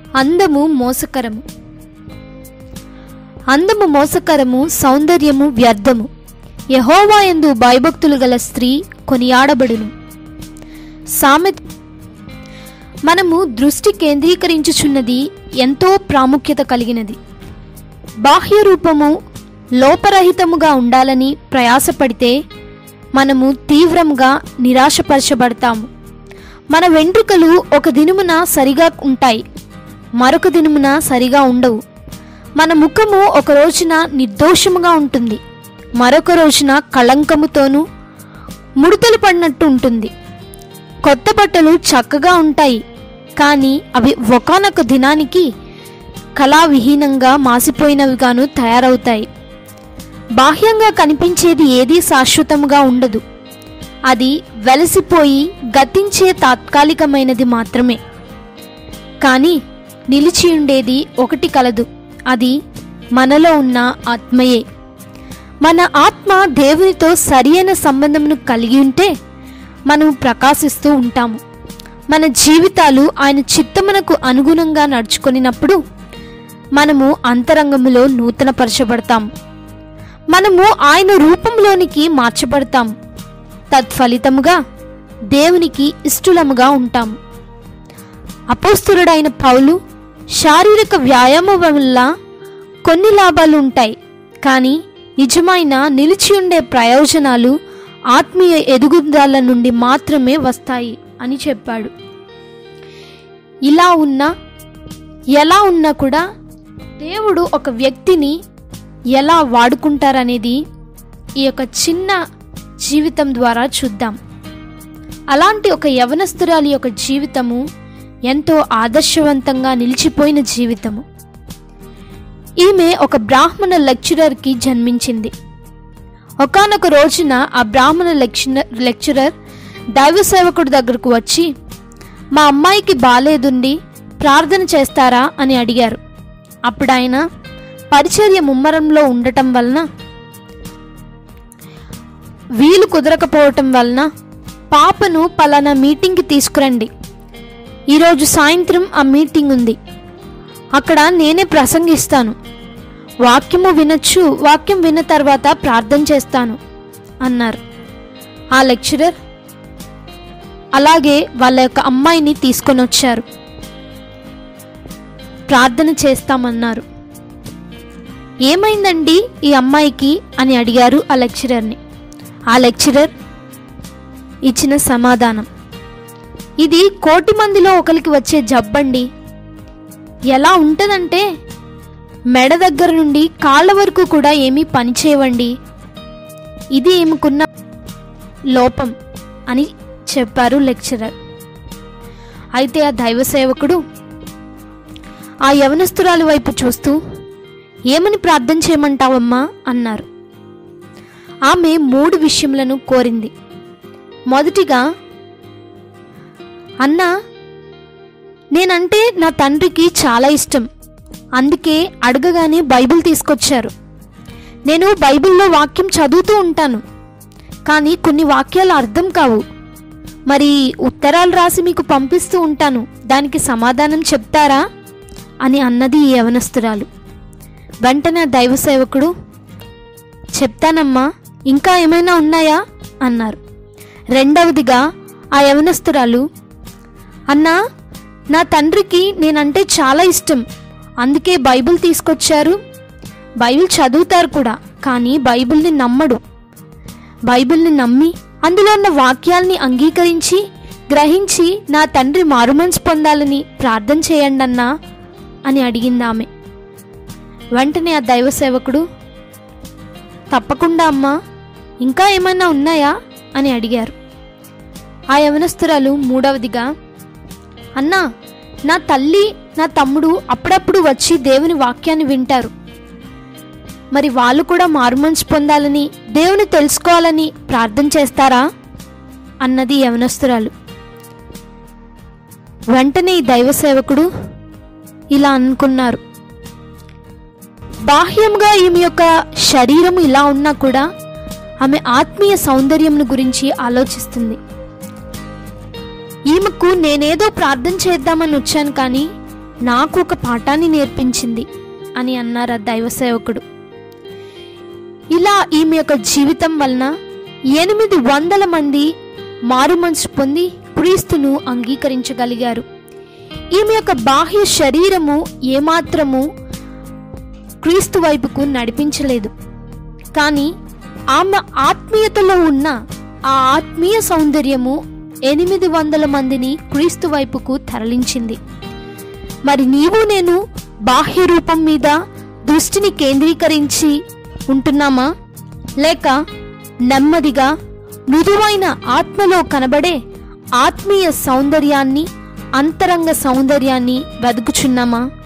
అందము మోసకరము అందము మోసకరము సౌందర్యము వ్యర్థము యహోవా యందు భయభక్తులు గల స్త్రీ కొనియాడబడును సామెత మనము దృష్టి కేంద్రీకరించుచున్నది ఎంతో ప్రాముఖ్యత కలిగినది బాహ్య రూపము లోపరహితముగా ఉండాలని ప్రయాసపడితే మనము తీవ్రంగా నిరాశపరచబడతాము మన వెంట్రుకలు ఒక దినమున సరిగా ఉంటాయి మరొక దినమున సరిగా ఉండవు మన ముఖము ఒక రోజున నిర్దోషముగా ఉంటుంది మరొక రోజున కళంకముతోనూ ముడతలు పడినట్టు ఉంటుంది కొత్త బట్టలు చక్కగా ఉంటాయి కానీ అవి ఒకనొక దినానికి కళావిహీనంగా మాసిపోయినవిగాను తయారవుతాయి బాహ్యంగా కనిపించేది ఏదీ శాశ్వతముగా ఉండదు అది వెలసిపోయి గతించే తాత్కాలికమైనది మాత్రమే కానీ నిలిచి ఉండేది ఒకటి కలదు అది మనలో ఉన్న ఆత్మయే మన ఆత్మ దేవునితో సరియైన సంబంధమును కలిగి ఉంటే మనం ప్రకాశిస్తూ ఉంటాము మన జీవితాలు ఆయన చిత్తమునకు అనుగుణంగా నడుచుకొనినప్పుడు మనము అంతరంగములో నూతనపరచబడతాం మనము ఆయన రూపంలోనికి మార్చబడతాం తత్ఫలితముగా దేవునికి ఇష్టలముగా ఉంటాం అపోస్తురుడైన పౌలు శారీరక వ్యాయామం వల్ల కొన్ని లాభాలు ఉంటాయి కానీ నిజమైన నిలిచి ఉండే ప్రయోజనాలు ఆత్మీయ ఎదుగుదల నుండి మాత్రమే వస్తాయి అని చెప్పాడు ఇలా ఉన్నా ఎలా ఉన్నా కూడా దేవుడు ఒక వ్యక్తిని ఎలా వాడుకుంటారనేది ఈ యొక్క చిన్న జీవితం ద్వారా చూద్దాం అలాంటి ఒక యవనస్తురాలి యొక్క జీవితము ఎంతో ఆదర్శవంతంగా నిలిచిపోయిన జీవితము ఈమె ఒక బ్రాహ్మణ లెక్చరర్కి జన్మించింది ఒకానొక రోజున ఆ బ్రాహ్మణ లెక్చర లెక్చరర్ దైవ సేవకుడి దగ్గరకు వచ్చి మా అమ్మాయికి బాలేదుండి ప్రార్థన చేస్తారా అని అడిగారు అప్పుడు ఆయన పరిచర్య ముమ్మరంలో ఉండటం వలన వీలు కుదరకపోవటం వలన పాపను పలానా మీటింగ్కి తీసుకురండి ఈరోజు సాయంత్రం ఆ మీటింగ్ ఉంది అక్కడ నేనే ప్రసంగిస్తాను వాక్యము వినొచ్చు వాక్యం విన్న తర్వాత ప్రార్థన చేస్తాను అన్నారు ఆ లెక్చరర్ అలాగే వాళ్ళ యొక్క అమ్మాయిని తీసుకొని వచ్చారు ప్రార్థన చేస్తామన్నారు ఏమైందండి ఈ అమ్మాయికి అని అడిగారు ఆ లెక్చరర్ని ఆ లెక్చరర్ ఇచ్చిన సమాధానం ఇది కోటి మందిలో ఒకరికి వచ్చే జబ్బండి ఎలా ఉంటుందంటే మెడ దగ్గర నుండి కాళ్ళ వరకు కూడా ఏమీ పని చేయవండి ఇది ఏముకున్న లోపం అని చెప్పారు లెక్చరర్ అయితే ఆ దైవ సేవకుడు ఆ యవనస్తురాలి వైపు చూస్తూ ఏమని ప్రార్థన చేయమంటావమ్మా అన్నారు ఆమె మూడు విషయములను కోరింది మొదటిగా అన్నా నేనంటే నా తండ్రికి చాలా ఇష్టం అందుకే అడగగానే బైబిల్ తీసుకొచ్చారు నేను బైబిల్లో వాక్యం చదువుతూ ఉంటాను కానీ కొన్ని వాక్యాలు అర్థం కావు మరి ఉత్తరాలు రాసి మీకు పంపిస్తూ ఉంటాను దానికి సమాధానం చెప్తారా అని అన్నది ఈ యవనస్తురాలు వెంటనే ఆ దైవ సేవకుడు చెప్తానమ్మా ఇంకా ఏమైనా ఉన్నాయా అన్నారు రెండవదిగా ఆ యవనస్తురాలు అన్నా నా తండ్రికి నేనంటే చాలా ఇష్టం అందుకే బైబిల్ తీసుకొచ్చారు బైబిల్ చదువుతారు కూడా కానీ బైబిల్ని నమ్మడు బైబిల్ని నమ్మి అందులో ఉన్న వాక్యాల్ని అంగీకరించి గ్రహించి నా తండ్రి మారుమనసు పొందాలని ప్రార్థన చేయండి అన్నా అని అడిగింది ఆమె వెంటనే ఆ దైవ సేవకుడు తప్పకుండా అమ్మా ఇంకా ఏమైనా ఉన్నాయా అని అడిగారు ఆ యవనస్తురాలు మూడవదిగా అన్నా నా తల్లి నా తమ్ముడు అప్పుడప్పుడు వచ్చి దేవుని వాక్యాన్ని వింటారు మరి వాళ్ళు కూడా మారుమనసు పొందాలని దేవుని తెలుసుకోవాలని ప్రార్థన చేస్తారా అన్నది యవనస్తురాలు వెంటనే ఈ దైవ సేవకుడు ఇలా అనుకున్నారు బాహ్యంగా ఈమె యొక్క శరీరం ఇలా ఉన్నా కూడా ఆమె ఆత్మీయ సౌందర్యంను గురించి ఆలోచిస్తుంది ఈమెకు నేనేదో ప్రార్థన చేద్దామని వచ్చాను కానీ నాకు ఒక పాఠాన్ని నేర్పించింది అని అన్నారు ఆ దైవ సేవకుడు ఇలా ఈమె యొక్క జీవితం వలన ఎనిమిది వందల మంది మారు మనసు పొంది క్రీస్తును అంగీకరించగలిగారు ఈమె యొక్క బాహ్య శరీరము ఏమాత్రము క్రీస్తు వైపుకు నడిపించలేదు కానీ ఆమె ఆత్మీయతలో ఉన్న ఆ ఆత్మీయ సౌందర్యము ఎనిమిది వందల మందిని క్రీస్తు వైపుకు తరలించింది మరి నీవు నేను బాహ్య రూపం మీద దృష్టిని కేంద్రీకరించి ఉంటున్నామా లేక నెమ్మదిగా మృదువైన ఆత్మలో కనబడే ఆత్మీయ సౌందర్యాన్ని అంతరంగ సౌందర్యాన్ని వెతుకుచున్నామా